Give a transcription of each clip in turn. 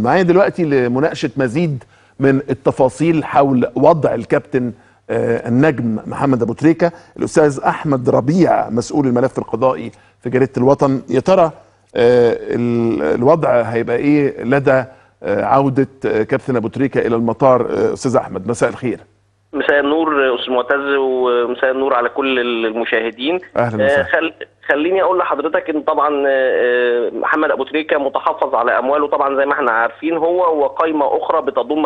معايا دلوقتي لمناقشه مزيد من التفاصيل حول وضع الكابتن آه، النجم محمد ابو تريكه الاستاذ احمد ربيع مسؤول الملف القضائي في جريده الوطن يا ترى آه، ال- الوضع هيبقى ايه لدى آه، عوده آه، كابتن ابو تريكه الى المطار آه، استاذ احمد مساء الخير مساء النور استاذ معتز ومساء النور على كل المشاهدين أهلاً آه، وسهلاً. خل... خليني اقول لحضرتك ان طبعا آه، محمد ابو تريكه متحفظ على امواله طبعا زي ما احنا عارفين هو وقائمه اخرى بتضم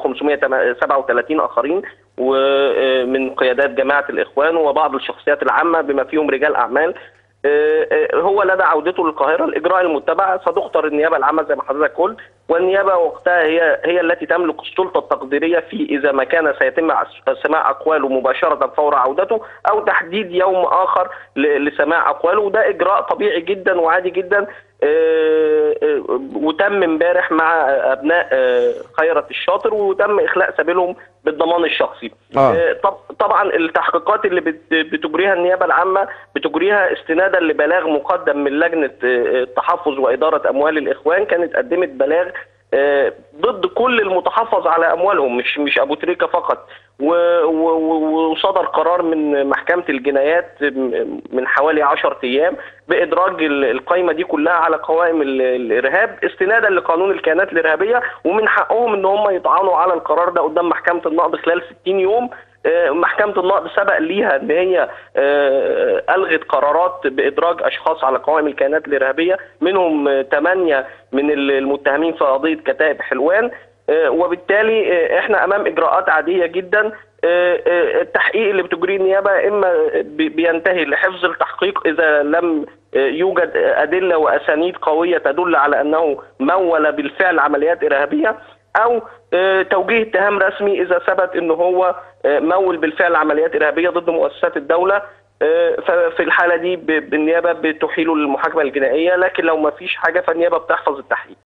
1537 اخرين ومن قيادات جماعه الاخوان وبعض الشخصيات العامه بما فيهم رجال اعمال آه، آه، هو لدى عودته للقاهره الاجراء المتبع ستختار النيابه العامه زي ما حضرتك قلت والنيابه وقتها هي هي التي تملك السلطه التقديريه في اذا ما كان سيتم سماع اقواله مباشره فور عودته او تحديد يوم اخر ل- لسماع اقواله وده اجراء طبيعي جدا وعادي جدا آه، آه، وتم امبارح مع ابناء آه، خيرت الشاطر وتم اخلاء سبيلهم بالضمان الشخصي آه. آه، طب طبعا التحقيقات اللي بت- بتجريها النيابه العامه بتجريها استنادا لبلاغ مقدم من لجنه آه، التحفظ واداره اموال الاخوان كانت قدمت بلاغ آه، ضد كل المتحفظ على اموالهم مش مش ابو تريكه فقط و- و- و- وصدر قرار من محكمه الجنايات م- من حوالي 10 ايام بادراج ال- القائمه دي كلها على قوائم ال- الارهاب استنادا لقانون الكيانات الارهابيه ومن حقهم ان هم يطعنوا على القرار ده قدام محكمه النقض خلال 60 يوم آه، محكمة النقض سبق ليها ان هي آه، الغت قرارات بادراج اشخاص على قوائم الكيانات الارهابيه منهم ثمانيه من المتهمين في قضيه كتائب حلوان آه، وبالتالي آه، احنا امام اجراءات عاديه جدا آه، آه، التحقيق اللي بتجريه النيابه اما بي- بينتهي لحفظ التحقيق اذا لم آه، يوجد ادله واسانيد قويه تدل على انه مول بالفعل عمليات ارهابيه او آه، توجيه اتهام رسمي اذا ثبت ان هو آه، مول بالفعل عمليات ارهابيه ضد مؤسسات الدوله آه، ففي الحاله دي ب- بالنيابه بتحيله للمحاكمه الجنائيه لكن لو ما فيش حاجه فالنيابه بتحفظ التحقيق